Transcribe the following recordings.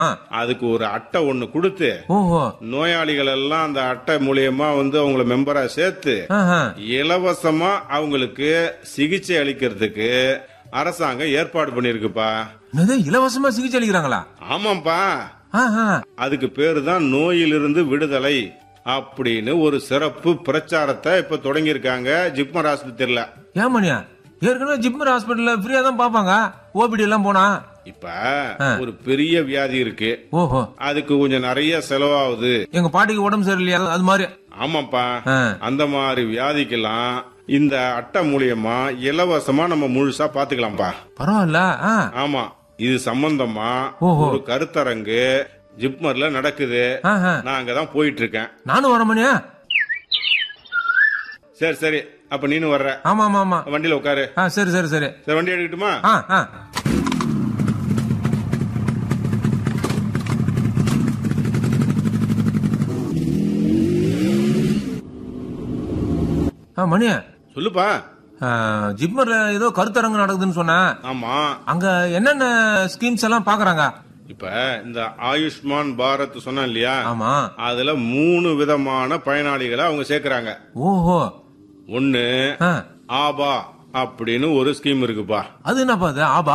ஆ. அதுக்கு ஒரு அட்டை ஒண்ணு கொடுத்து ஓஹோ நோயாளிகள் எல்லாம் அந்த அட்டை மூலியமா வந்து அவங்கள மெம்பரா சேர்த்து ஆஹா. இலவசமா அவங்களுக்கு சிகிச்சை அளிக்கிறதுக்கு அரசாங்கம் ஏற்பாடு பண்ணிருக்குப்பா என்னது இலவசமா சிகிச்சை அளிக்கிறாங்களா ஆமாப்பா ஆஹா. அதுக்கு பேரு தான் நோயிலிருந்து விடுதலை அப்படின்னு ஒரு சிறப்பு பிரச்சாரத்தை இப்ப தொடங்கியிருக்காங்க ஜிப்மர் ஆஸ்பத்திரியில ஏன் மணியா ஏற்கனவே ஜிப்மர் ஹாஸ்பிட்டல்ல ஃப்ரீயா தான் பாப்பாங்க ஓபிடி எல்லாம் போனா இப்ப ஒரு பெரிய வியாதி இருக்கு ஓஹோ அதுக்கு கொஞ்சம் நிறைய செலவாகுது எங்க பாட்டிக்கு உடம்பு சரியில்லையா அது மாதிரி ஆமாப்பா ஆ. அந்த மாதிரி வியாதிக்கெல்லாம் இந்த அட்டை மூலியமா இலவசமா நம்ம முழுசா பாத்துக்கலாம்ப்பா பரவாயில்ல ஆ. ஆமா இது சம்பந்தமா ஓஹோ. ஒரு கருத்தரங்கு ஜிப்மர்ல நடக்குது ஆஹா. நான் அங்கதான் போயிட்டு இருக்கேன் நானும் வரேன் மணியா சரி சரி அப்ப நீனும் வர்ற ஆமா ஆமா ஆமா வண்டியில உட்காரு ஆ சரி சரி சரி சரி வண்டி எடுக்கட்டுமா ஆ ஆ ஆ மணியா சொல்லுப்பா ஆ, ஜிப்மர்ல ஏதோ கருத்தரங்கு நடக்குதுன்னு சொன்னேன் ஆமா அங்க என்னென்ன ஸ்கீம்ஸ் எல்லாம் பாக்குறாங்க இப்ப இந்த ஆயுஷ்மான் பாரத் சொன்னேன் இல்லையா ஆமா அதுல மூணு விதமான பயனாளிகளை அவங்க சேர்க்கறாங்க ஓஹோ ஒன்னு ஆ, ஆபா அப்படின்னு ஒரு ஸ்கீம் இருக்குப்பா அது என்னப்பா அது ஆபா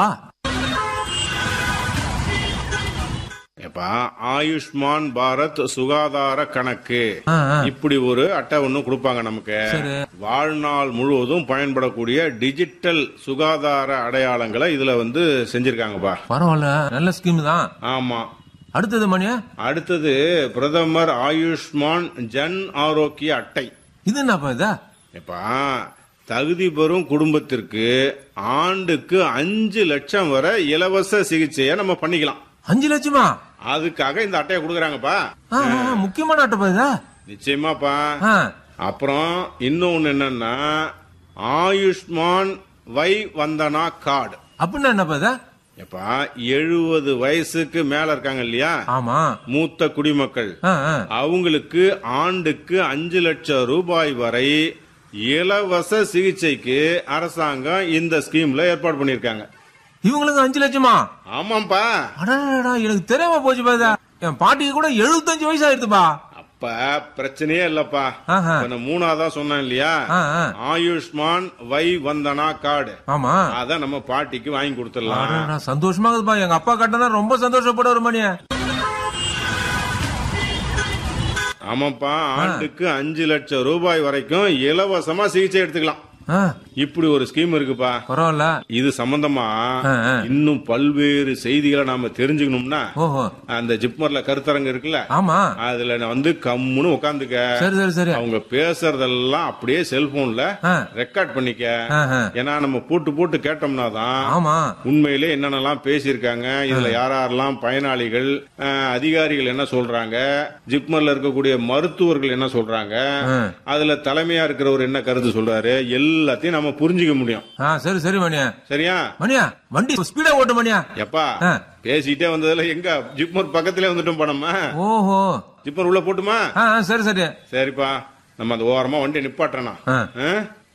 எப்பா ஆயுஷ்மான் பாரத் சுகாதார கணக்கு ஆ, ஆ. இப்படி ஒரு அட்டை ஒண்ணு கொடுப்பாங்க நமக்கு சரி. வாழ்நாள் முழுவதும் பயன்படக்கூடிய டிஜிட்டல் சுகாதார அடையாளங்களை இதுல வந்து செஞ்சிருக்காங்கப்பா பரவாயில்ல நல்ல ஸ்கீம் தான் ஆமா அடுத்தது மணியா அடுத்தது பிரதமர் ஆயுஷ்மான் ஜன் ஆரோக்கிய அட்டை இது என்னப்பா இது எப்பா தகுதி பெறும் குடும்பத்திற்கு ஆண்டுக்கு அஞ்சு லட்சம் வரை இலவச சிகிச்சையை நம்ம பண்ணிக்கலாம் அஞ்சு லட்சமா அதுக்காக இந்த அட்டையை கொடுக்குறாங்கப்பா ஆ, ஆ, முக்கியமான அட்டைப்பா இதா நிச்சயமாப்பா ஆ, அப்புறம் இன்னொன்னு என்னன்னா ஆயுஷ்மான் வை வந்தனா கார்டு அப்படின்னா என்னப்பா இது எப்பா எழுபது வயசுக்கு மேல இருக்காங்க இல்லையா ஆமா மூத்த குடிமக்கள் ஆ, ஆ. அவங்களுக்கு ஆண்டுக்கு அஞ்சு லட்சம் ரூபாய் வரை இலவச சிகிச்சைக்கு அரசாங்கம் இந்த ஸ்கீம்ல ஏற்பாடு பண்ணிருக்காங்க இவங்களுக்கு அஞ்சு லட்சமா ஆமாப்பா அடடா எனக்கு தெரியாம போச்சு பாதா என் பாட்டிக்கு கூட எழுபத்தஞ்சு வயசு ஆயிடுதுப்பா அப்ப பிரச்சனையே இல்லப்பா ஆஹா. இப்ப நான் மூணாவதா சொன்னேன் இல்லையா ஆ, ஆ. ஆயுஷ்மான் வை வந்தனா கார்டு ஆமா அத நம்ம பாட்டிக்கு வாங்கி கொடுத்துடலாம் அடடா, சந்தோஷமா இருக்குதுப்பா எங்க அப்பா கட்டினா ரொம்ப சந்தோஷப்படுவாரு மணியா ஆமாப்பா ஆண்டுக்கு அஞ்சு லட்சம் ரூபாய் வரைக்கும் இலவசமா சிகிச்சை எடுத்துக்கலாம் ஆ, இப்படி ஒரு ஸ்கீம் இருக்குப்பா பரவாயில்ல இது சம்பந்தமா ஆ, ஆ. இன்னும் பல்வேறு செய்திகளை நாம தெரிஞ்சுக்கணும்னா ஓஹோ அந்த ஜிப்மர்ல கருத்தரங்கு இருக்குல்ல ஆமா அதுல நான் வந்து கம்முன்னு உட்காந்துக்க சரி சரி சரி அவங்க பேசுறதெல்லாம் அப்படியே செல்போன்ல ஆ. ரெக்கார்ட் பண்ணிக்க ஆ, ஆ. ஏன்னா நம்ம போட்டு போட்டு கேட்டோம்னா தான் ஆமா உண்மையிலே என்னென்னலாம் பேசியிருக்காங்க இதுல யாரெல்லாம் பயனாளிகள் அஹ், அதிகாரிகள் என்ன சொல்றாங்க ஜிப்மர்ல இருக்கக்கூடிய மருத்துவர்கள் என்ன சொல்றாங்க ஆ. அதுல தலைமையா இருக்கிறவர் என்ன கருத்து சொல்றாரு எல்லாத்தையும் நம்ம புரிஞ்சுக்க முடியும் ஆ சரி சரி மணியா சரியா மணியா வண்டி ஸ்பீடா ஓட்டு மணியா எப்பா ஆ. பேசிட்டே வந்ததுல எங்க ஜிப்மர் பக்கத்திலே வந்துட்டோம் பணமா ஓஹோ ஜிப்மர் உள்ள போட்டுமா ஆ ஆ, சரி சரி சரிப்பா நம்ம அந்த ஓரமா வண்டி நிப்பாட்டுறேனா ஆ. ஆ?